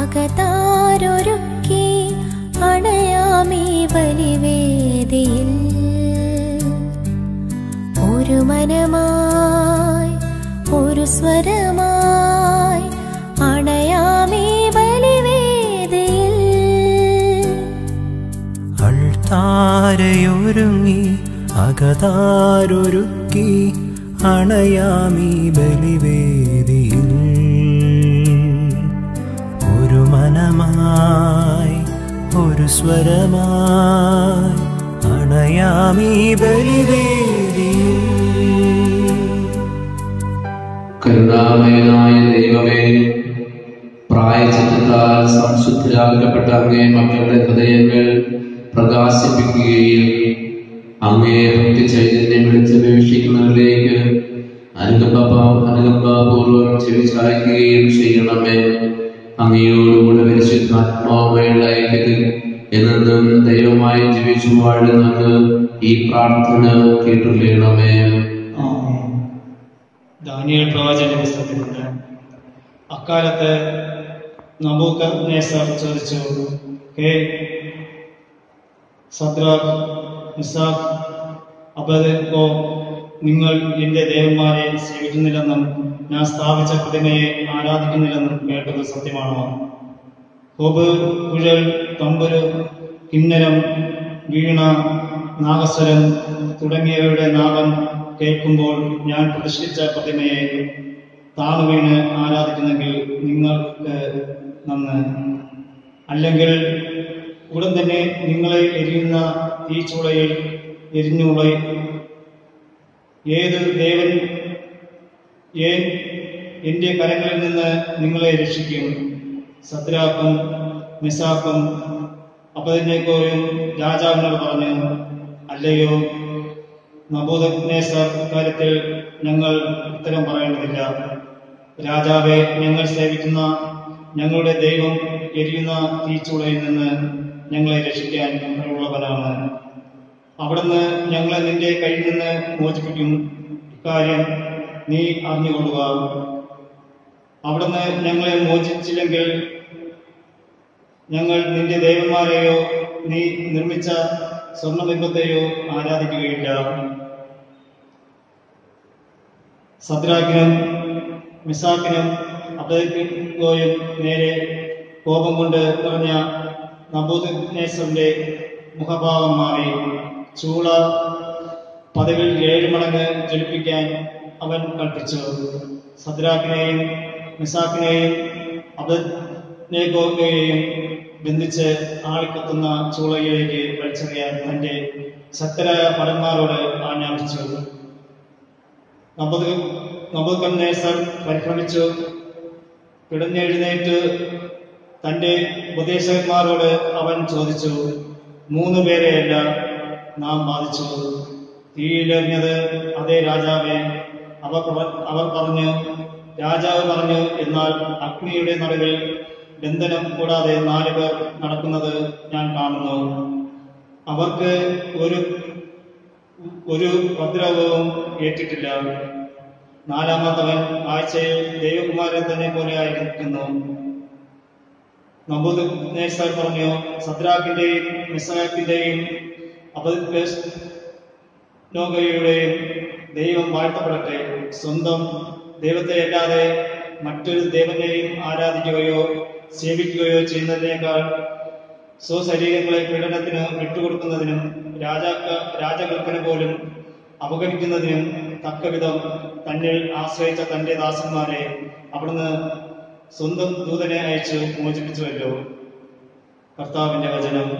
അകതാരൊരുക്കി അണയാമീ ബലിവേദിയിൽ ഒരു മനമായി ഒരു സ്വരമായി അണയാമീ ബലിവേദിയിൽ അൾത്താരയൊരുങ്ങി അകതാരൊരുക്കി അണയാമീ ബലിവേദിയിൽ ഒരു മനമായി ഒരു സ്വരമായി അണയാമീ ബലിവേദിയിൽ കരുണാമയനായ ദൈവമേ പ്രായച്ചിത്തത്താൽ സംശുദ്ധരാക്കപ്പെട്ട അങ്ങേ മക്കളുടെ ഹൃദയങ്ങൾ പ്രകാശിപ്പിക്കുകയും അങ്ങേ ഭക്തി ചൈതന്യം വിളിച്ചപേക്ഷിക്കുന്നവരിലേക്ക് അനുകമ്പ അനുകമ്പാപൂർവം ചെവിചായ്ക്കുകയും ചെയ്യണമേ അങ്ങയോടുകൂടെ പരിശുദ്ധാത്മാവുമായുള്ള ഐക്യത്തിൽ എന്നും ദൈവമായി ജീവിച്ചു വാഴുന്നത് ഈ പ്രാർത്ഥന കേട്ടുള്ളണമേ ആമേൻ. ദാനിയേൽ പ്രവാചകന്റെ പുസ്തകത്തിലുണ്ട് അക്കാലത്ത് നബൂക്കദ്നേസർ ചോദിച്ചു ഹേ സദ്രാഖ് മിസാഖ് അബദോ നിങ്ങൾ എന്റെ ദേവന്മാരെ സേവിക്കുന്നില്ലെന്നും ഞാൻ സ്ഥാപിച്ച പ്രതിമയെ ആരാധിക്കുന്നില്ലെന്നും കേട്ടത് സത്യമാണോ ഹോബ് കുഴൽ തമ്പുരു കിന്നരം വീണ നാഗസ്വരം തുടങ്ങിയവയുടെ നാദം കേൾക്കുമ്പോൾ ഞാൻ പ്രതിഷ്ഠിച്ച പ്രതിമയെ താണു വീണ് ആരാധിക്കുന്നെങ്കിൽ നിങ്ങൾക്ക് നന്ന് അല്ലെങ്കിൽ ഉടൻ തന്നെ നിങ്ങളെ എരിയുന്ന തീച്ചൂളയിൽ എരിഞ്ഞുള്ള ഏത് ദേവൻ ഏൻ എന്റെ കരങ്ങളിൽ നിന്ന് നിങ്ങളെ രക്ഷിക്കും സദ്രാക്കും മിസാക്കും അപ്പതിനേക്കോയും രാജാവിനോട് പറഞ്ഞു അല്ലയോ നബൂദനേസർ കാര്യത്തിൽ ഞങ്ങൾ ഉത്തരം പറയേണ്ടതില്ല രാജാവെ ഞങ്ങൾ സേവിക്കുന്ന ഞങ്ങളുടെ ദൈവം എരിയുന്ന തീച്ചൂളയിൽ നിന്ന് ഞങ്ങളെ രക്ഷിക്കാൻ കഴിവുള്ളവനാണ് അവിടുന്ന് ഞങ്ങളെ നിന്റെ കയ്യിൽ നിന്ന് മോചിപ്പിക്കും ഇക്കാര്യം നീ അറിഞ്ഞുകൊള്ളുക അവിടുന്ന് ഞങ്ങളെ മോചിച്ചില്ലെങ്കിൽ ഞങ്ങൾ നിന്റെ ദേവന്മാരെയോ നീ നിർമ്മിച്ച സ്വർണ്ണബിംബത്തെയോ ആരാധിക്കുകയില്ല സദ്രാക്കിനും മിസാക്കിനും അബദോയും നേരെ കോപം കൊണ്ട് നിറഞ്ഞ നബൂദ്നേസറിന്റെ മുഖഭാവം മാറി ചൂള പദവിൽ ഏഴ് മടങ്ങ് ജ്വലിപ്പിക്കാൻ അവൻ കൽപ്പിച്ചു സദ്രാക്കിനെയും മിസാക്കിനെയും അബദ്നേഗോയെയും ബന്ധിച്ച് ആളിക്കത്തുന്ന ചൂളയിലേക്ക് വലിച്ചെറിയാൻ തന്റെ ശക്തരായ ഭടന്മാരോട് ആജ്ഞാപിച്ചു നബുക്കന്നേസർ പരിഭ്രമിച്ചു പിടഞ്ഞെഴുന്നേറ്റ് തന്റെ ഉപദേശകന്മാരോട് അവൻ ചോദിച്ചു മൂന്ന് പേരെയല്ല നാം ബാധിച്ചു തീയിലെറിഞ്ഞത് അതേ രാജാവേ അവർ പറ- അവർ പറഞ്ഞു രാജാവ് പറഞ്ഞു എന്നാൽ അഗ്നിയുടെ നടുവിൽ ബന്ധനം കൂടാതെ നാല് പേർ നടക്കുന്നത് ഞാൻ കാണുന്നു അവർക്ക് ഒരു ഒരു ഉപദ്രവവും ഏറ്റിട്ടില്ല നാലാമത്തവൻ കാഴ്ചയിൽ ദൈവകുമാരൻ തന്നെ പോലെ ആയിരിക്കുന്നു നബൂദ് നേസർ പറഞ്ഞു സദ്രാക്കിന്റെയും മിസാക്കിന്റെയും നോഗയുടെയും ദൈവം വാഴ്ത്തപ്പെടട്ടെ സ്വന്തം ദൈവത്തെ അല്ലാതെ മറ്റൊരു ദേവനെയും ആരാധിക്കുകയോ സേവിക്കുകയോ ചെയ്യുന്നതിനേക്കാൾ സ്വശരീരങ്ങളെ പീഡനത്തിന് വിട്ടുകൊടുക്കുന്നതിനും രാജാക്ക രാജകൽപ്പന പോലും അവഗണിക്കുന്നതിനും തക്കവിധം തന്നിൽ ആശ്രയിച്ച തന്റെ ദാസന്മാരെ അവിടുന്ന് സ്വന്തം ദൂതനെ അയച്ചു മോചിപ്പിച്ചുവല്ലോ കർത്താവിന്റെ വചനം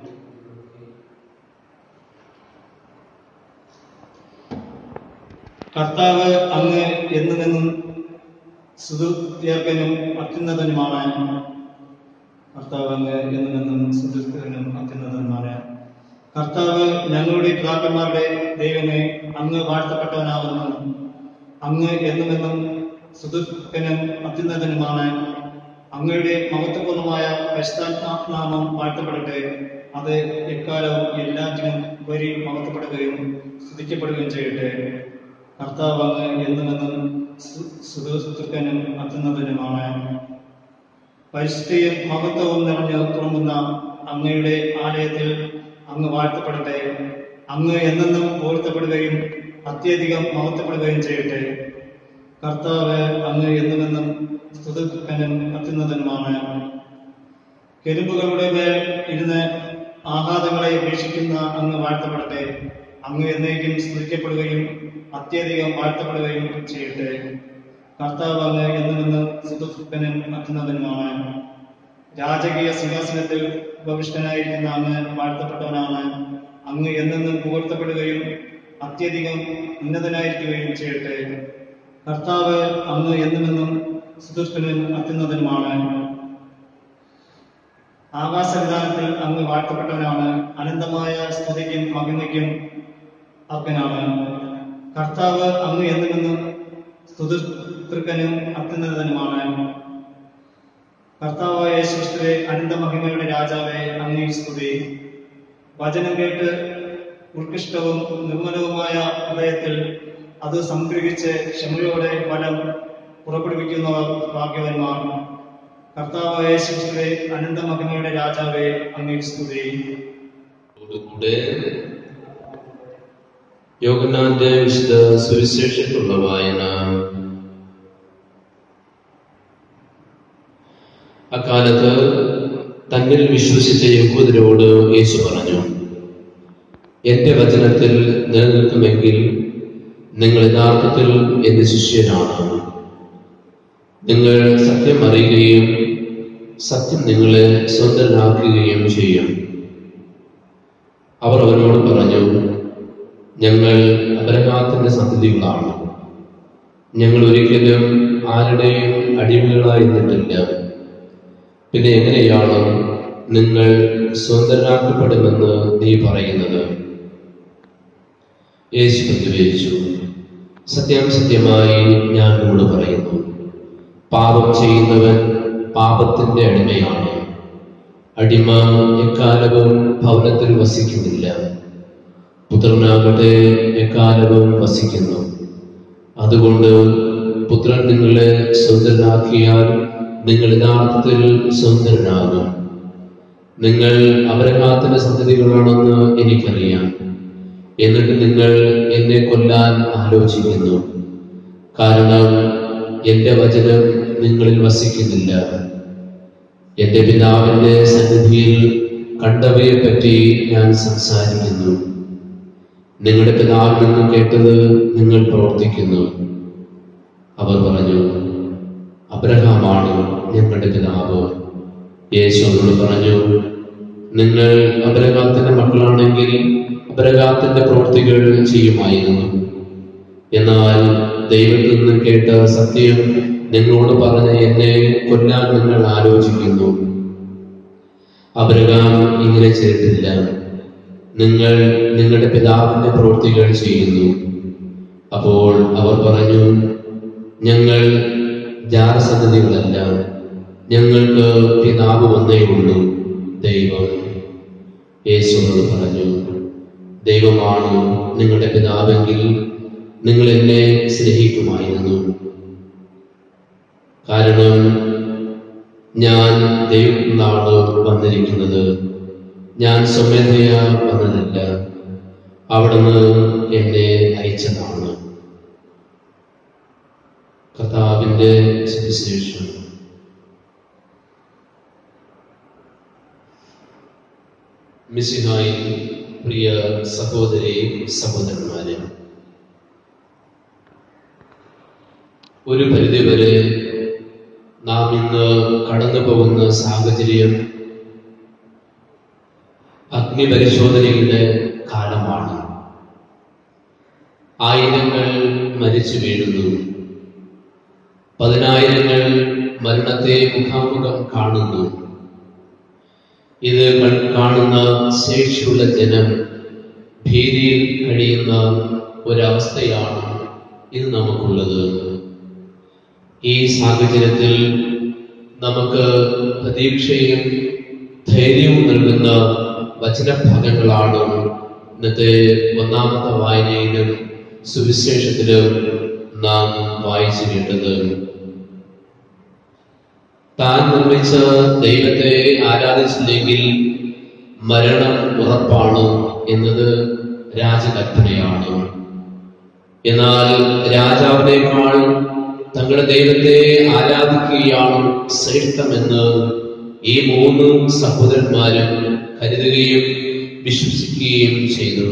കർത്താവ് അങ്ങ് എന്നുമെന്നും സുദീർഘനും അത്യുന്നതനുമാണ് കർത്താവ് അങ്ങ് എന്നുമെന്നും സുദീർഘനും അത്യുന്നതനുമാണ് കർത്താവ് ഞങ്ങളുടെ പിതാക്കന്മാരുടെ ദൈവമേ അങ്ങ് വാഴ്ത്തപ്പെട്ടവനാകുന്നു അങ്ങ് എന്നുമെന്നും സുദീർഘനും അത്യുന്നതനുമാണ് അങ്ങയുടെ മഹത്വപൂർണമായ പരിശുദ്ധാത്മാനാമം വാഴ്ത്തപ്പെടട്ടെ അത് എക്കാലവും എല്ലാറ്റിനും ഉപരി മഹത്വപ്പെടുകയും സ്തുതിക്കപ്പെടുകയും ചെയ്യട്ടെ കർത്താവ് അങ്ങ് എന്നുമെന്നും സുദീർഘനും അത്യുന്നതനുമാണ് പരിശുദ്ധിയും മഹത്വവും നിറഞ്ഞ് തുറമുന്ന അങ്ങയുടെ ആലയത്തിൽ അങ്ങ് വാഴ്ത്തപ്പെടട്ടെ അങ്ങ് എന്നെന്നും പോഴ്ത്തപ്പെടുകയും അത്യധികം മഹത്വപ്പെടുകയും ചെയ്യട്ടെ കർത്താവ് അങ്ങ് എന്നുമെന്നും സ്തുതിക്കനും അത്യുന്നതനുമാണ് കെരുമ്പുകളുടെ മേൽ ഇരുന്ന് ആഹ്ലാദങ്ങളെ വീക്ഷിക്കുന്ന അങ്ങ് വാഴ്ത്തപ്പെടട്ടെ അങ്ങ് എന്നേക്കും സ്തുതിക്കപ്പെടുകയും അത്യധികം വാഴ്ത്തപ്പെടുകയും ചെയ്യട്ടെ കർത്താവ് അങ്ങ് എന്നുമെന്ന് സുതുക്കനും അത്യുന്നതനുമാണ് രാജകീയ സിംഹാസനത്തിൽ ഉപവിഷ്ടനായിരിക്കുന്ന അങ്ങ് വാഴ്ത്തപ്പെട്ടവനാണ് അങ്ങ് എന്നെന്നും പുകഴ്ത്തപ്പെടുകയും അത്യധികം ഉന്നതനായിരിക്കുകയും ചെയ്യട്ടെ കർത്താവ് അങ്ങ് എന്നുമെന്നും സുതുഷ്ടനും അത്യുന്നതനുമാണ് ആകാശവിധാനത്തിൽ അങ്ങ് വാഴ്ത്തപ്പെട്ടവനാണ് അനന്തമായ സ്തുതിക്കും മഹിമയ്ക്കും അർഹനാണ് കർത്താവ് അങ്ങ് എന്നുമെന്നും സ്തുതൃക്കനും അത്യുന്നതനുമാണ് കർത്താവായ യേശുക്രിസ്തുവേ അനന്ത മഹിമയുടെ രാജാവേ അങ്ങേ സ്തുതി വചനം കേട്ട് ഉത്കൃഷ്ടവും നിർമ്മലവുമായ ഹൃദയത്തിൽ അത് സംഗ്രഹിച്ച് ക്ഷമയോടെ ഫലം പുറപ്പെടുവിക്കുന്നവർ ഭാഗ്യവന്മാർ കർത്താവായ യേശുക്രിസ്തുവേ അനന്ത മഹിമയുടെ രാജാവേ അങ്ങേ സ്തുതി കൂടെ യോഗനാന്റെ വിശുദ്ധ സുവിശേഷത്തിലുള്ള വായന അക്കാലത്ത് തന്നിൽ വിശ്വസിച്ച യഹൂദരോട് യേശു പറഞ്ഞു എന്റെ വചനത്തിൽ നിലനിൽക്കുമെങ്കിൽ നിങ്ങൾ യഥാർത്ഥത്തിൽ എന്റെ ശിഷ്യനാണ് നിങ്ങൾ സത്യം അറിയുകയും സത്യം നിങ്ങളെ സ്വന്തനാക്കുകയും ചെയ്യും അവർ അവനോട് പറഞ്ഞു ഞങ്ങൾ അബ്രഹാത്തിന്റെ സന്തതികളാണ് ഞങ്ങൾ ഒരിക്കലും ആരുടെയും അടിമകളായിരുന്നിട്ടില്ല പിന്നെ എങ്ങനെയാണ് നിങ്ങൾ സ്വതന്ത്രരാക്കപ്പെടുമെന്ന് നീ പറയുന്നത് യേശു പ്രതിവേദിച്ചു സത്യം സത്യമായി ഞാൻ നിങ്ങളോട് പറയുന്നു പാപം ചെയ്യുന്നവൻ പാപത്തിന്റെ അടിമയാണ് അടിമ എക്കാലവും ഭവനത്തിൽ വസിക്കുന്നില്ല പുത്രനാകട്ടെ എക്കാലവും വസിക്കുന്നു അതുകൊണ്ട് പുത്രൻ നിങ്ങളെ സ്വതന്ത്രനാക്കിയാൽ നിങ്ങൾ യഥാർത്ഥത്തിൽ സ്വതന്ത്രനാകും നിങ്ങൾ അപരഘാത്തിന്റെ സന്തതികളാണെന്ന് എനിക്കറിയാം എന്നിട്ട് നിങ്ങൾ എന്നെ കൊല്ലാൻ ആലോചിക്കുന്നു കാരണം എന്റെ വചനം നിങ്ങളിൽ വസിക്കുന്നില്ല എന്റെ പിതാവിന്റെ സന്നിധിയിൽ കണ്ടവയെ പറ്റി ഞാൻ സംസാരിക്കുന്നു നിങ്ങളുടെ പിതാവിൽ നിന്ന് കേട്ടത് നിങ്ങൾ പ്രവർത്തിക്കുന്നു അവർ പറഞ്ഞു അബ്രഹാമാണ് ഞങ്ങളുടെ പിതാവ് യേശു അവരോട് പറഞ്ഞു നിങ്ങൾ അബ്രഹാത്തിന്റെ മക്കളാണെങ്കിൽ അബ്രഹാത്തിന്റെ പ്രവൃത്തികൾ ചെയ്യുമായിരുന്നു എന്നാൽ ദൈവത്തിൽ നിന്ന് കേട്ട സത്യം നിങ്ങളോട് പറഞ്ഞ എന്നെ കൊല്ലാൻ നിങ്ങൾ ആലോചിക്കുന്നു അബ്രഹാം ഇങ്ങനെ ചെയ്തിട്ടില്ല നിങ്ങൾ നിങ്ങളുടെ പിതാവിന്റെ പ്രവൃത്തികൾ ചെയ്യുന്നു അപ്പോൾ അവർ പറഞ്ഞു ഞങ്ങൾ ജാരസന്തതികളല്ല ഞങ്ങൾക്ക് പിതാവ് ഒന്നേ ഉള്ളൂ ദൈവം യേശുവോട് പറഞ്ഞു ദൈവമാണ് നിങ്ങളുടെ പിതാവെങ്കിൽ നിങ്ങൾ എന്നെ സ്നേഹിക്കുമായിരുന്നു കാരണം ഞാൻ ദൈവത്തിൽ നിന്നാണ് വന്നിരിക്കുന്നത് ഞാൻ സ്വമേധയാ വന്നതല്ല അവിടുന്ന് എന്നെ അയച്ചതാണ് കഥാവിന്റെ സുവിശേഷം മിശിഹായി പ്രിയ സഹോദരി സഹോദരന്മാരെ ഒരു പരിധിവരെ നാം ഇന്ന് കടന്നു പോകുന്ന സാഹചര്യം അഗ്നിപരിശോധനയുടെ കാലമാണ് ആയിരങ്ങൾ മരിച്ചു വീഴുന്നു പതിനായിരങ്ങൾ മരണത്തെ മുഖാമുഖം കാണുന്നു ഇത് ക- കാണുന്ന ശേഷിയുള്ള ജനം ഭീതിയിൽ കഴിയുന്ന ഒരവസ്ഥയാണ് ഇത് നമുക്കുള്ളത് ഈ സാഹചര്യത്തിൽ നമുക്ക് പ്രതീക്ഷയും ധൈര്യവും നൽകുന്ന വചനഭാഗങ്ങളാണ് ഇന്നത്തെ ഒന്നാമത്തെ വായനയിലും സുവിശേഷത്തിലും നാം വായിച്ചു കേട്ടത് താൻ നിർമ്മിച്ച ദൈവത്തെ ആരാധിച്ചില്ലെങ്കിൽ മരണം ഉറപ്പാണ് എന്നത് രാജകൽപ്പനയാണ് എന്നാൽ രാജാവിനേക്കാൾ തങ്ങളുടെ ദൈവത്തെ ആരാധിക്കുകയാണ് ശ്രേഷ്ഠമെന്ന് ഈ മൂന്ന് സഹോദരന്മാരും കരുതുകയും വിശ്വസിക്കുകയും ചെയ്തു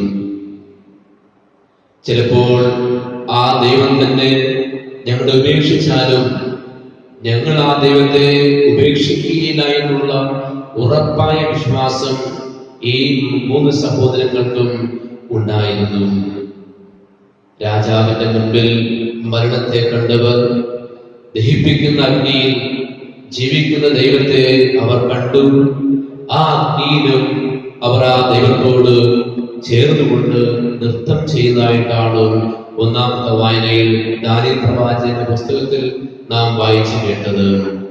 ചിലപ്പോൾ ആ ദൈവം തന്നെ ഞങ്ങളെ ഉപേക്ഷിച്ചാലും ഞങ്ങൾ ആ ദൈവത്തെ ഉപേക്ഷിക്കുകയില്ല എന്നുള്ള ഉറപ്പായ വിശ്വാസം ഈ മൂന്ന് സഹോദരങ്ങൾക്കും ഉണ്ടായിരുന്നു രാജാവിന്റെ മുൻപിൽ മരണത്തെ കണ്ടവർ ദഹിപ്പിക്കുന്ന അഗ്നിയിൽ ജീവിക്കുന്ന ദൈവത്തെ അവർ കണ്ടു ആ അഗ്നിയിലും അവർ ആ ദൈവത്തോട് ചേർന്നുകൊണ്ട് നൃത്തം ചെയ്തതായിട്ടാണ് ഒന്നാമത്തെ വായനയിൽ ദാനിൽ പ്രവാചകന്റെ പുസ്തകത്തിൽ നാം വായിച്ചു കേട്ടത്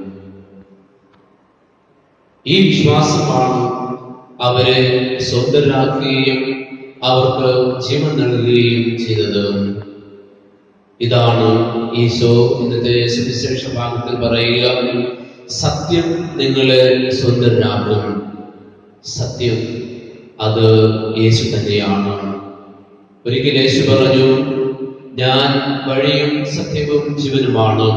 ഈ വിശ്വാസമാണ് അവരെ സ്വന്തരാക്കുകയും അവർക്ക് ജീവൻ നൽകുകയും ചെയ്തത് ഇതാണ് ഈശോ ഇന്നത്തെ സുവിശേഷ ഭാഗത്തിൽ പറയുക സത്യം നിങ്ങളെ സ്വന്തരാക്കും സത്യം അത് യേശു തന്നെയാണ് ഒരിക്കൽ യേശു പറഞ്ഞു ഞാൻ വഴിയും സത്യവും ജീവനുമാണ്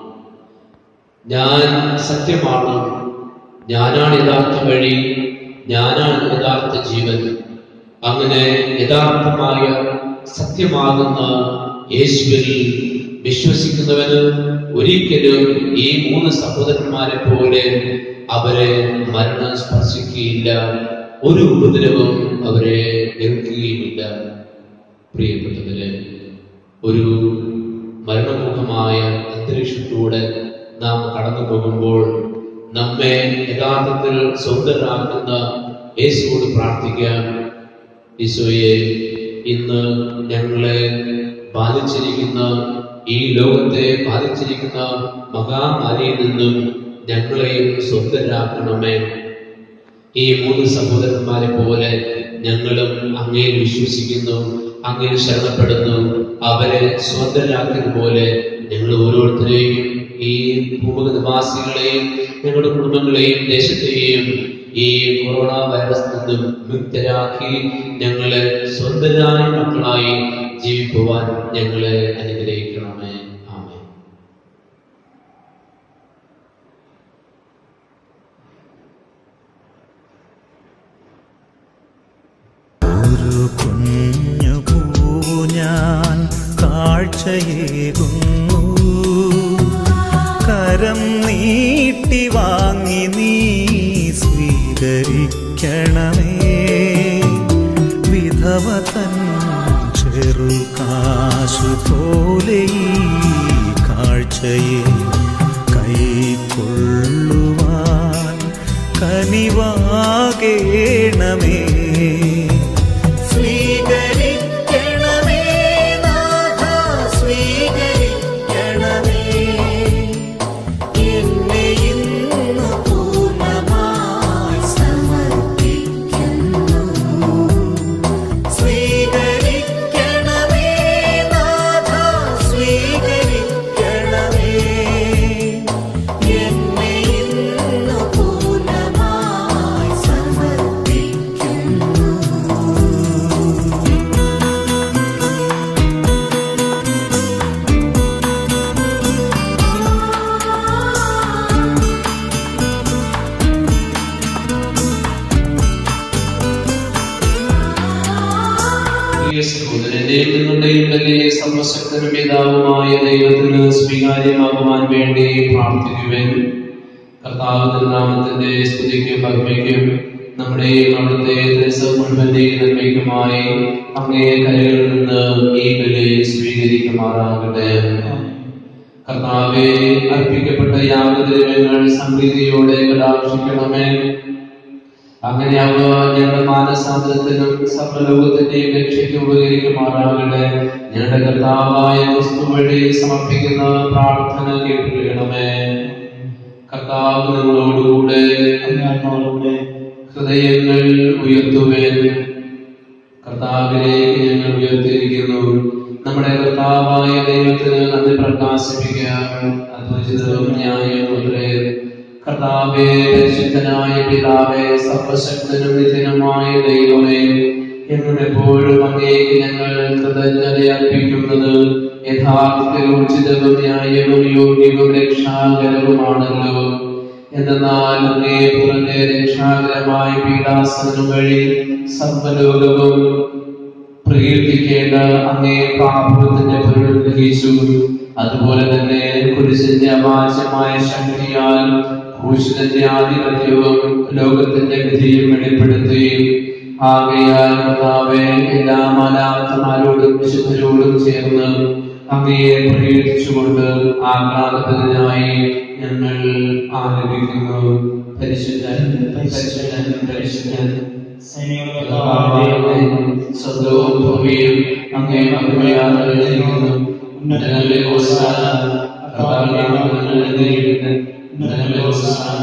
ഞാൻ സത്യമാണ് ഞാനാണ് യഥാർത്ഥ വഴി ഞാനാണ് യഥാർത്ഥ ജീവൻ അങ്ങനെ യഥാർത്ഥമായ സത്യമാകുന്ന യേശുവിൽ വിശ്വസിക്കുന്നവന് ഒരിക്കലും ഈ മൂന്ന് സഹോദരന്മാരെ പോലെ അവരെ മരണം സ്പർശിക്കുകയില്ല ഒരു ഉപദ്രവം അവരെ എതിർക്കുകയുമില്ല പ്രിയപ്പെട്ടവരെ ഒരു മരണമുഖമായ അന്തരീക്ഷത്തിലൂടെ നാം കടന്നു പോകുമ്പോൾ നമ്മെ യഥാർത്ഥത്തിൽ സ്വന്തരാക്കുന്ന യേശുവോട് പ്രാർത്ഥിക്കാം ഈശോയെ ഇന്ന് ഞങ്ങളെ ബാധിച്ചിരിക്കുന്ന ഈ ലോകത്തെ ബാധിച്ചിരിക്കുന്ന മഹാമാരിയിൽ നിന്നും ഞങ്ങളെയും സ്വന്തരാക്കണമേ ഈ മൂന്ന് സഹോദരന്മാരെ പോലെ ഞങ്ങളും അങ്ങയിൽ വിശ്വസിക്കുന്നു അങ്ങയിൽ ശരണപ്പെടുന്നു അവരെ സ്വന്തരാക്കിയത് പോലെ ഞങ്ങൾ ഓരോരുത്തരെയും ഈ ഭൂമുഖ നിവാസികളെയും ഞങ്ങളുടെ കുടുംബങ്ങളെയും ദേശത്തെയും ഈ കൊറോണ വൈറസ് നിന്നും മുക്തരാക്കി ഞങ്ങളെ സ്വന്തരായ മക്കളായി ജീവിക്കുവാൻ ഞങ്ങളെ അനുഗ്രഹിക്കണമേ ആമേ ഒരു കുഞ്ഞു പൂവു ഞാൻ കാഴ്ചയേകുന്നു കരം നീട്ടി വാങ്ങി നീ സ്വീകരിക്കണമേ വിധവ തൻ ചെറുകാശു പോലെ ഈ കാഴ്ചയെ കൈക്കൊള്ളുവാൻ കനിവാകേണമേ സ്വീകരിക്കണമേ നാഥ സ്വീകരിക്കണമേ എന്നെ ഇന്നു പൂർണ്ണമായി സമർപ്പിക്കുന്നു സ്വീകരിക്കണമേ നാഥ സ്വീകരിക്കണമേ എന്നെ ഇന്നു പൂർണ്ണമായി സമർപ്പിക്കുന്നു പ്രിയ സഹോദരന്റെയും നിങ്ങളുടെയും വലിയ സർവശക്തനും പിതാവുമായ ദൈവത്തിന് സ്വീകാര്യമാകുവാൻ വേണ്ടി പ്രാർത്ഥിക്കുവാൻ കർത്താവ് നാമത്തിന്റെ സ്തുതിക്കും മഹിമയ്ക്കും നമ്മുടെയും അവിടുത്തെ ദിവസം മുഴുവന്റെയും നന്മയ്ക്കുമായി അങ്ങേ കരകളിൽ നിന്ന് ഈ ബലി സ്വീകരിക്കുമാറാകട്ടെ കർത്താവെ അർപ്പിക്കപ്പെട്ട യാഗദ്രവ്യങ്ങൾ സംപ്രീതിയോടെ കടാക്ഷിക്കണമേ അങ്ങനെ അവ ഞങ്ങളുടെ മാനസാന്തരത്തിനും സർവലോകത്തിന്റെയും രക്ഷയ്ക്കും ഉപകരിക്കുമാറാകട്ടെ ഞങ്ങളുടെ കർത്താവായ ക്രിസ്തു വഴി സമർപ്പിക്കുന്ന പ്രാർത്ഥന കേൾക്കണമേ കർത്താവ് നിങ്ങളോടുകൂടെ ആത്മാവിലൂടെ ഹൃദയങ്ങൾ ഉയർത്തുവേൻ കർത്താവിലേക്ക് ഞങ്ങൾ ഉയർത്തിയിരിക്കുന്നു നമ്മുടെ കർത്താവായ ദൈവത്തിന് നന്ദി പ്രകാശിപ്പിക്കാം അദ്വൈതവും ന്യായവും കർത്താവേ പരിശുദ്ധനായ പിതാവേ സർവശക്തനും നിത്യനുമായ ദൈവമേ എപ്പോഴും അങ്ങേക്ക് ഞങ്ങൾ കൃതജ്ഞത അർപ്പിക്കുന്നത് യഥാർത്ഥത്തിൽ ഉചിതവും ന്യായവും യോഗ്യവും രക്ഷാകരവുമാണല്ലോ എന്നാൽ അങ്ങേ പുറത്തെ രക്ഷാകരമായ പീഡാസനം വഴി സർവലോകവും പ്രകീർത്തിക്കേണ്ട അങ്ങേ പ്രാഭവത്തിന്റെ പൊരുൾ ഗ്രഹിച്ചു അതുപോലെ തന്നെ കുരിശിന്റെ അവാച്യമായ ശക്തിയാൽ ക്രൂശിതന്റെ ആധിപത്യവും ലോകത്തിന്റെ വിധിയും വെളിപ്പെടുത്തുകയും ആകയാൽ കർത്താവെ എല്ലാ മാലാത്മാരോടും വിശുദ്ധരോടും ചേർന്ന് അങ്ങയെ പ്രകീർത്തിച്ചുകൊണ്ട് ആഹ്ലാദപരനായി ഞങ്ങൾ ആലപിക്കുന്നു പരിശുദ്ധൻ പരിശുദ്ധൻ പരിശുദ്ധൻ സ്വന്തവും ഭൂമിയും അങ്ങേ മഹിമയാൽ നിറഞ്ഞിരിക്കുന്നു ഉന്നതങ്ങളിലെ ഹോസാന കർത്താവിന്റെ നാമത്തിൽ എഴുതിയിരിക്കുന്നു ഉന്നതങ്ങളിലെ ഹോസാന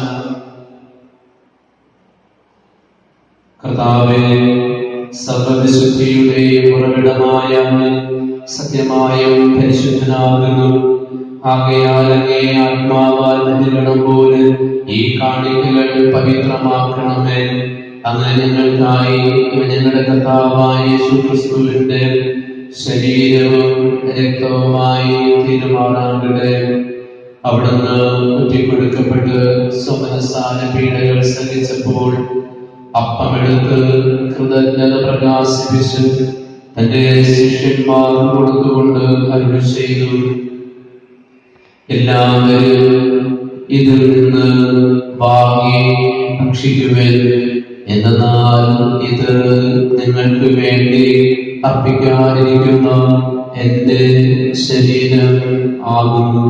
കർത്താവെ സർവവിശുദ്ധിയുടെയും ഉറവിടമായ അങ്ങ് സത്യമായും പരിശുദ്ധനാകുന്നു ആകയാൽ അങ്ങേ ആത്മാവാൽ നിരണം പോലെ ഈ കാണിക്കകൾ പവിത്രമാക്കണമേ അങ്ങനെ ഞങ്ങൾക്കായി ഇവ ഞങ്ങളുടെ കർത്താവായ യേശുക്രിസ്തുവിന്റെ ശരീരവും രക്തവുമായി തീരുമാനാകട്ടെ അവിടുന്ന് ഒറ്റിക്കൊടുക്കപ്പെട്ട് സ്വമനസാന പീഡകൾ സഹിച്ചപ്പോൾ അപ്പമെടുത്ത് കൃതജ്ഞത പ്രകാശിപ്പിച്ച് തന്റെ ശിഷ്യന്മാർ കൊടുത്തുകൊണ്ട് അരുൾ ചെയ്തു എല്ലാവരും ഇതിൽ നിന്ന് വാങ്ങി ഭക്ഷിക്കുവൻ എന്നാൽ ഇത് നിങ്ങൾക്ക് വേണ്ടി അർപ്പിക്കാനിരിക്കുന്ന എന്റെ ശരീരം ആകുന്നു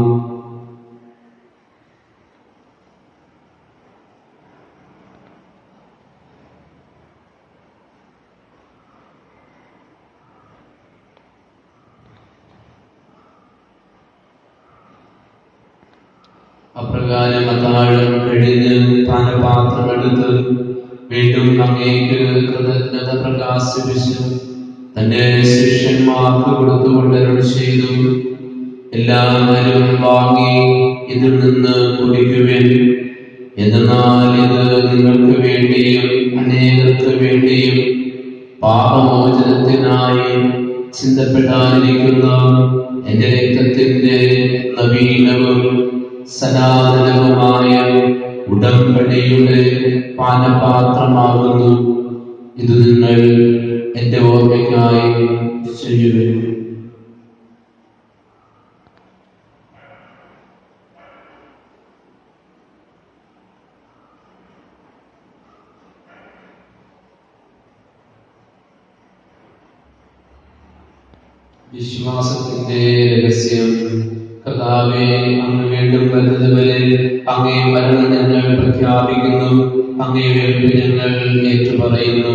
അപ്രകാരം അത്താഴം കഴിഞ്ഞ് പാനപാത്രമെടുത്ത് വീണ്ടും അങ്ങേക്ക് കൃതജ്ഞത പ്രകാശിപ്പിച്ച് തന്റെ ശിഷ്യന്മാർക്ക് കൊടുത്തുകൊണ്ട് അരുൾ ചെയ്തു എല്ലാവരും വാങ്ങി ഇതിൽ നിന്ന് കുടിക്കുവിൻ എന്നാൽ ഇത് നിങ്ങൾക്ക് വേണ്ടിയും അനേകർക്ക് വേണ്ടിയും പാപമോചനത്തിനായി ചിന്തപ്പെടാനിരിക്കുന്ന എന്റെ രക്തത്തിന്റെ നവീനവും സനാതനവുമായ ഉടമ്പടിയുടെ പാനപാത്രമാകുന്നു ഇത് നിങ്ങൾ എന്റെ ഓർമ്മയ്ക്കായി ചെയ്യുക വിശ്വാസത്തിന്റെ രഹസ്യം കർത്താവെ അങ്ങ് വീണ്ടും വരുന്നത് വരെ അങ്ങേ മരണം ഞങ്ങൾ പ്രഖ്യാപിക്കുന്നു അങ്ങയുടെ ഉയർപ്പ് ഞങ്ങൾ ഏറ്റുപറയുന്നു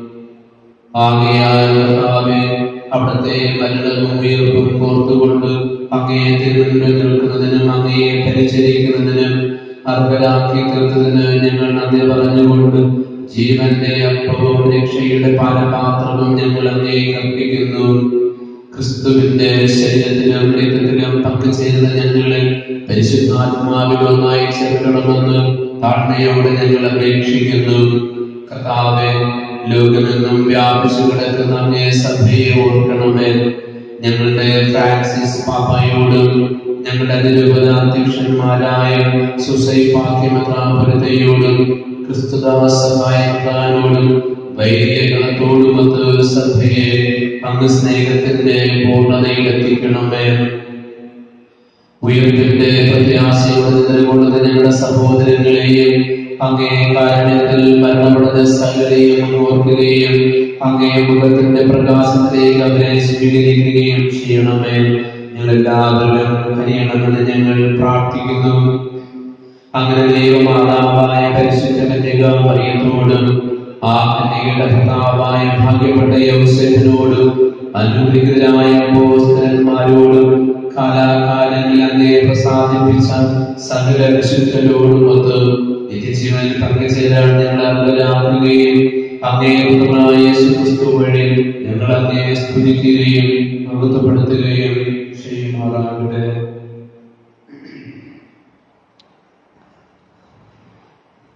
ആകയാൽ കർത്താവെ അവിടുത്തെ മരണവും ഉയർപ്പും കോർത്തുകൊണ്ട് അങ്ങയെ തിരുമുന്നിൽ നിൽക്കുന്നതിനും അങ്ങയെ പരിചരിക്കുന്നതിനും അർഹരാക്കി തീർത്തതിന് ഞങ്ങൾ നന്ദി പറഞ്ഞുകൊണ്ട് ജീവന്റെ അപ്പവും രക്ഷയുടെ പാലപാത്രവും ഞങ്ങൾ അങ്ങേ കർപ്പിക്കുന്നു ക്രിസ്തുവിന്റെ ശരീരത്തിലും രക്തത്തിലും പങ്കുചേരുന്ന ഞങ്ങളെ പരിശുദ്ധാത്മാവിലുമായി ചേർക്കണമെന്ന് താഴ്മയോടെ ഞങ്ങൾ അപേക്ഷിക്കുന്നു കർത്താവെ ലോകമെന്നും വ്യാപിച്ചു കിടക്കുന്ന അങ്ങേ സഭയെ ഓർക്കണമേ ഞങ്ങളുടെ ഫ്രാൻസിസ് പാപ്പയോടും ഞങ്ങളുടെ നിരൂപതാധ്യക്ഷന്മാരായ സുസൈ ഫാത്തിമത്രാപുരതയോടും ക്രിസ്തുദാസഹായക്കാരോടും വൈദ്യഗണത്തോടുമൊത്ത് സഭയെ അങ്ങ് സ്നേഹത്തിന്റെ പൂർണ്ണതയിലെത്തിക്കണമേ ഉയർപ്പിന്റെ പ്രത്യാശയോടെ നിലകൊള്ളുന്ന ഞങ്ങളുടെ സഹോദരങ്ങളെയും അങ്ങേ കാരണത്തിൽ മരണപ്പെടുന്ന സകലരെയും ഓർക്കുകയും അങ്ങേ മുഖത്തിന്റെ പ്രകാശത്തിലേക്ക് അവരെ സ്വീകരിക്കുകയും ചെയ്യണമേ ഞങ്ങളെല്ലാവരും കനിയണമെന്ന് ഞങ്ങൾ പ്രാർത്ഥിക്കുന്നു അങ്ങനെ ദൈവമാതാവായ പരിശുദ്ധ കന്യക മറിയത്തോടും ആ കന്യകയുടെ ഭർത്താവായ ഭാഗ്യപ്പെട്ട യൗസേഫിനോടും അനുഗ്രഹിതരായ അപ്പോസ്തലന്മാരോടും കാലാകാലങ്ങളിൽ അങ്ങേ പ്രസാദിപ്പിച്ച സകല വിശുദ്ധരോടുമൊത്ത് നിത്യജീവനിൽ പങ്കുചേരാൻ ഞങ്ങൾ അർഹരാകുകയും അങ്ങേ പുത്രനായ യേശുക്രിസ്തു വഴി ഞങ്ങൾ അങ്ങേ സ്തുതിക്കുകയും മഹത്വപ്പെടുത്തുകയും ചെയ്യുമാറാകട്ടെ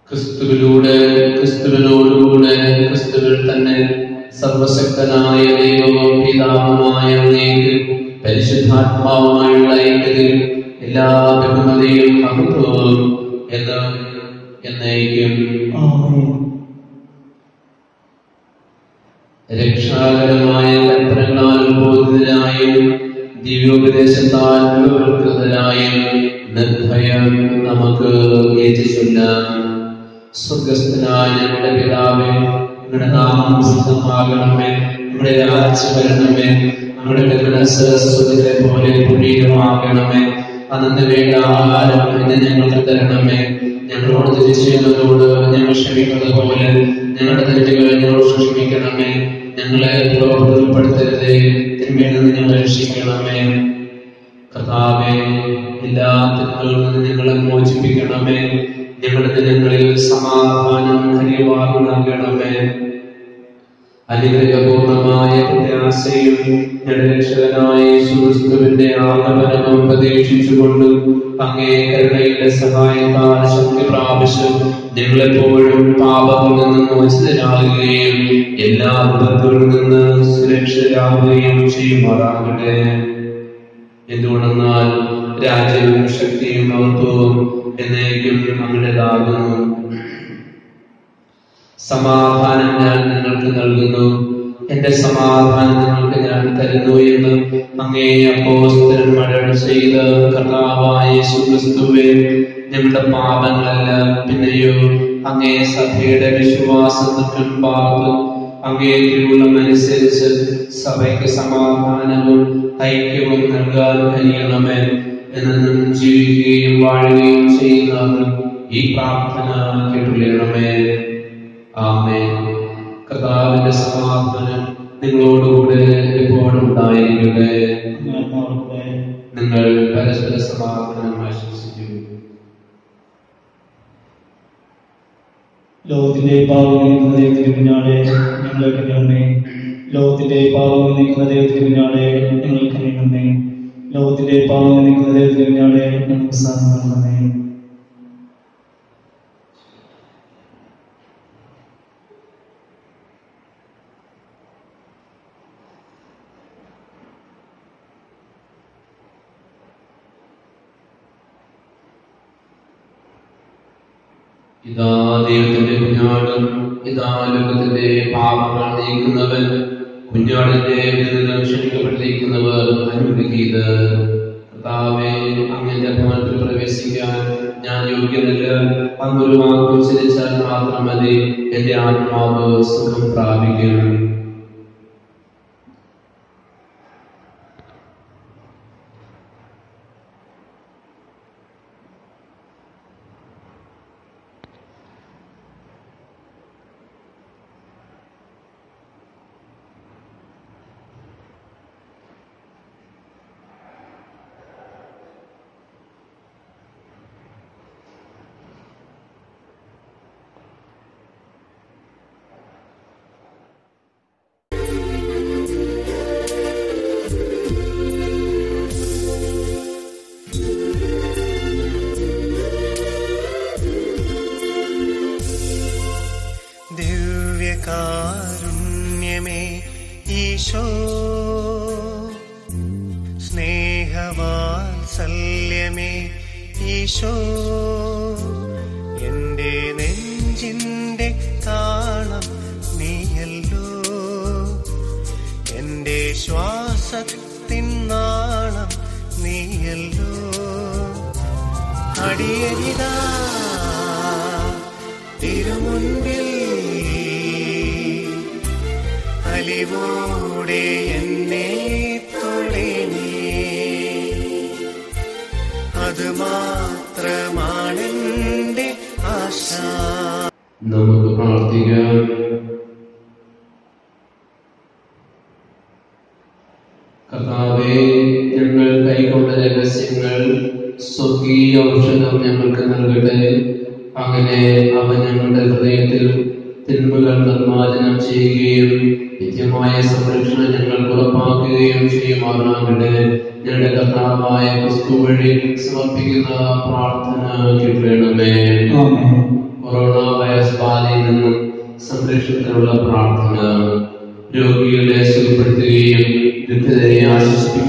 ക്രിസ്തുവിലൂടെ ക്രിസ്തുവിനോടുകൂടെ ക്രിസ്തുവിൽ തന്നെ സർവശക്തനായ ദൈവവും പിതാവുമായ അങ്ങേക്ക് പരിശുദ്ധാത്മാവുമായുള്ള ഐക്യത്തിൽ എല്ലാ ബഹുമതിയും മഹത്വവും എന്ന് എന്നേക്കും ആമേൻ രക്ഷാകരമായ കൽപ്പനകളാൽ ബോധിതരായും ദിവ്യോപദേശത്താൽ വിവൃതരായും നിർഭയം നമുക്ക് ഏറ്റുചൊല്ലാം സ്വർഗസ്ഥനായ ഞങ്ങളുടെ പിതാവേ നിങ്ങളുടെ നാമം പ്രസിദ്ധമാകണമേ നമ്മുടെ രാജ്യം വരണമേ നമ്മുടെ മനസ്സ് സ്വർഗത്തിലെ പോലെ പുണ്യമാകണമേ അന്നു വേണ്ട ആഹാരം ഇന്ന് ഞങ്ങൾക്ക് തരണമേ ഞങ്ങളോട് തിരിച്ചു ചെയ്യുന്നതോട് ഞങ്ങൾ ക്ഷമിക്കുന്നത് പോലെ ഞങ്ങളുടെ തെറ്റുകൾ ഞങ്ങളോട് ക്ഷമിക്കണമേ ഞങ്ങളെ പ്രലോഭനപ്പെടുത്തരുതേ തിന്മയിൽ നിന്ന് ഞങ്ങളെ രക്ഷിക്കണമേ കർത്താവേ എല്ലാ തിന്മകളിൽ നിന്ന് ഞങ്ങളെ മോചിപ്പിക്കണമേ ഞങ്ങളുടെ ദിനങ്ങളിൽ സമാധാനം ഹരിവാഹു നൽകണമേ അനുഗ്രഹപൂർണമായ പ്രത്യാശയും ഞങ്ങളുടെ രക്ഷകനായ യേശുക്രിസ്തുവിന്റെ ആഗമനവും പ്രതീക്ഷിച്ചുകൊണ്ട് അങ്ങേ കരുണയുടെ സഹായത്താൽ ശക്തി പ്രാപിച്ച് ഞങ്ങളെപ്പോഴും പാപത്തിൽ നിന്ന് മോചിതരാകുകയും എല്ലാ വിപത്തുകളിൽ നിന്ന് സുരക്ഷിതരാകുകയും ചെയ്യുമാറാകട്ടെ എന്തുകൊണ്ടെന്നാൽ രാജ്യവും ശക്തിയും മഹത്വവും എന്നേക്കും അങ്ങടേതാകുന്നു സമാധാനം ഞാൻ നിങ്ങൾക്ക് നൽകുന്നു എന്റെ സമാധാനം നിങ്ങൾക്ക് ഞാൻ തരുന്നു എന്ന് അങ്ങേ അപ്പോസ്തലന്മാർ ചെയ്ത് കർത്താവായ യേശുക്രിസ്തുവേ ഞങ്ങളുടെ പാപങ്ങളല്ല പിന്നെയോ അങ്ങേ സഭയുടെ വിശ്വാസത്തിനും പാർത്ത് അങ്ങേ തിരുവുള്ളമനുസരിച്ച് സഭയ്ക്ക് സമാധാനവും ഐക്യവും നൽകാൻ കഴിയണമേ എന്നും ജീവിക്കുകയും വാഴുകയും ചെയ്യുന്ന ഈ പ്രാർത്ഥന കേട്ടുകൊള്ളണമേ ആമേൻ കർത്താവിന്റെ സമാധാനം നിങ്ങളോടുകൂടെ എപ്പോഴും ഉണ്ടായിരിക്കട്ടെ ആത്മാവിലൂടെ നിങ്ങൾ പരസ്പര സമാധാനം ആശംസിച്ചു ലോകത്തിന്റെ പാവങ്ങൾ നീക്കുന്ന ദൈവത്തിന് പിന്നാലെ ഞങ്ങൾക്ക് നീങ്ങുന്നേ ലോകത്തിന്റെ പാവങ്ങൾ നീക്കുന്ന ദൈവത്തിന് പിന്നാലെ ഞങ്ങൾക്ക് നീങ്ങുന്നേ ലോകത്തിന്റെ പാവങ്ങൾ നീക്കുന്ന ദൈവത്തിന് പിന്നാലെ ഞങ്ങൾക്ക് സാധനം നൽകണേ ഇതാ ദൈവത്തിന്റെ കുഞ്ഞാടും ഇതാ ലോകത്തിന്റെ പാപങ്ങൾ നീക്കുന്നവൻ കുഞ്ഞാടിന്റെ വിരുദ്ധം ക്ഷണിക്കപ്പെട്ടിരിക്കുന്നവർ അനുഗ്രഹീത് കർത്താവേ അങ്ങന്റെ ഭവനത്തിൽ പ്രവേശിക്കാൻ ഞാൻ യോഗ്യനല്ല അങ്ങൊരു വാക്ക് ഉച്ചരിച്ചാൽ മാത്രം മതി എന്റെ ആത്മാവ് സുഖം പ്രാപിക്കും ദിവ്യകാരുണ്യമേ ഈശോ സ്നേഹവാത്സല്യമേ ഈശോ എൻ്റെ നെഞ്ചിൻ്റെ താളം നീയല്ലോ എൻ്റെ ശ്വാസത്തിൻ നാളം നീയല്ലോ അടിയനിതാ തിരുമുൻപിൽ അലിവോടെ എന്നെ തൊഴിനീ അത് മാത്രമാണെന്റെ ആശ നമുക്ക് പ്രാർത്ഥിക്കാം കർത്താവേ ഞങ്ങൾ കൈക്കൊണ്ട രഹസ്യങ്ങൾ സ്വർഗീയ ഔഷധം ഞങ്ങൾക്ക് നൽകട്ടെ അങ്ങനെ അവ ഞങ്ങളുടെ ഹൃദയത്തിൽ തിന്മകൾ നിർമ്മാർജ്ജനം ചെയ്യുകയും നിത്യമായ സംരക്ഷണം ഞങ്ങൾ ഉറപ്പാക്കുകയും ചെയ്യുമാറാകട്ടെ ഞങ്ങളുടെ കർത്താവായ ക്രിസ്തു വഴി സമർപ്പിക്കുന്ന പ്രാർത്ഥന കേൾക്കണമേ ആമേൻ കൊറോണ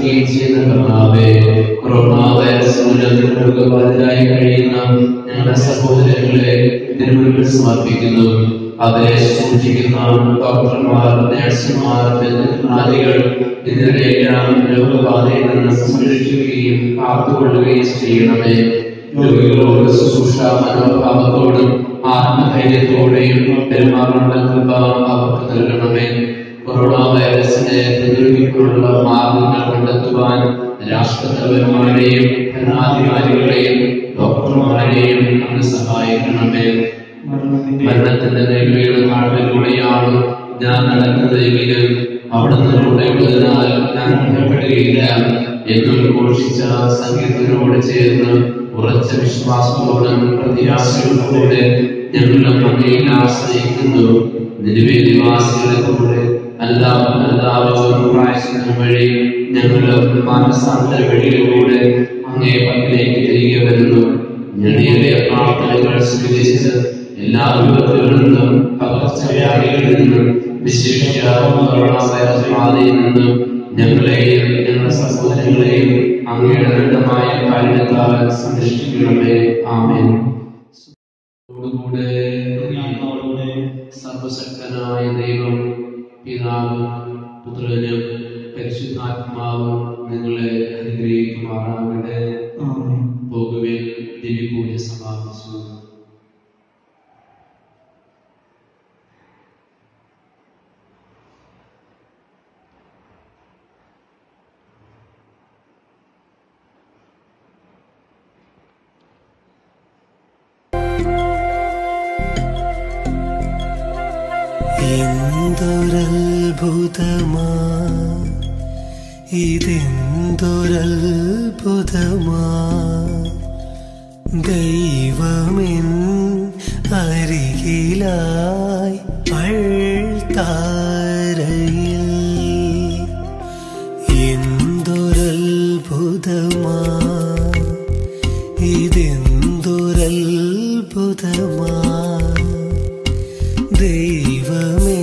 സൃഷ്ടിക്കുകയും ചെയ്യുന്ന കർത്താവേ കൊറോണ വൈറസ് മൂലം രോഗബാധിതരായി കഴിയുന്ന ഞങ്ങളുടെ സഹോദരങ്ങളെ തിരുമുൻപിൽ സമർപ്പിക്കുന്നു അവരെ സൂക്ഷിക്കുന്ന ഡോക്ടർമാർ നഴ്സുമാർ ബന്ധുനാദികൾ എന്നിവരെല്ലാം രോഗബാധയിൽ നിന്ന് സംരക്ഷിക്കുകയും കാത്തുകൊള്ളുകയും ചെയ്യണമേ രോഗികളോട് ശുശ്രൂഷ മനോഭാവത്തോടും ആത്മധൈര്യത്തോടെയും പെരുമാറുന്ന കൃപ അവർക്ക് നൽകണമേ കൊറോണ വൈറസിനെ പ്രതിരോധിക്കാനുള്ള മാർഗങ്ങൾ കണ്ടെത്തുവാൻ രാഷ്ട്രത്തലവന്മാരെയും ഭരണാധികാരികളെയും ഡോക്ടർമാരെയും അങ്ങ് സഹായിക്കണമേ മരണത്തിന്റെ മരണത്തിന്റെ നേരിടുന്ന നാടുകളിലൂടെയാണ് ഞാൻ നടക്കുന്നതെങ്കിലും അവിടെ നിന്നുള്ളതിനാൽ ഞാൻ ഭയപ്പെടുകയില്ല എന്നും ഘോഷിച്ച സംഗീതത്തിനോട് ചേർന്ന് ഉറച്ച വിശ്വാസത്തോടും പ്രത്യാശയോടുകൂടെ ഞങ്ങളും അങ്ങയിൽ ആശ്രയിക്കുന്നു നിലവിൽ നിവാസികളെ കൂടെ അല്ലാവും അല്ലാവും പ്രായശനം വഴി ഞങ്ങളും മാനസാന്തര വഴിയിലൂടെ അങ്ങേ പക്കലേക്ക് തിരികെ വരുന്നു ഞെടിയ പ്രാർത്ഥനകൾ സ്വീകരിച്ച് എല്ലാ വിപത്തുകളിൽ നിന്നും പകർച്ചവ്യാധികളിൽ നിന്നും വിശിഷ്യ കൊറോണ വൈറസ് ബാധയിൽ നിന്നും ഞങ്ങളെയും ഞങ്ങളുടെ സഹോദരങ്ങളെയും അങ്ങയുടെ ദണ്ഡമായ കാരണത്താൽ സംരക്ഷിക്കണമേ ആമേൻ കൂടെ ആത്മാവോടെ സർവശക്തനായ ദൈവം പിതാവും പുത്രനും പരിശുദ്ധാത്മാവും നിങ്ങളെ അനുഗ്രഹിക്കുമാറാകട്ടെ ആമേൻ പോകുവിൻ ദിവ്യപൂജ സമാപിച്ചു എന്തൊരത്ഭുതമാ ഇതെന്തൊരത്ഭുതമാ ദൈവമെൻ അരികിലായി അൾത്താരയിൽ എന്തൊരത്ഭുതമാ ഇതെന്തൊരത്ഭുതമാ ദൈവമേ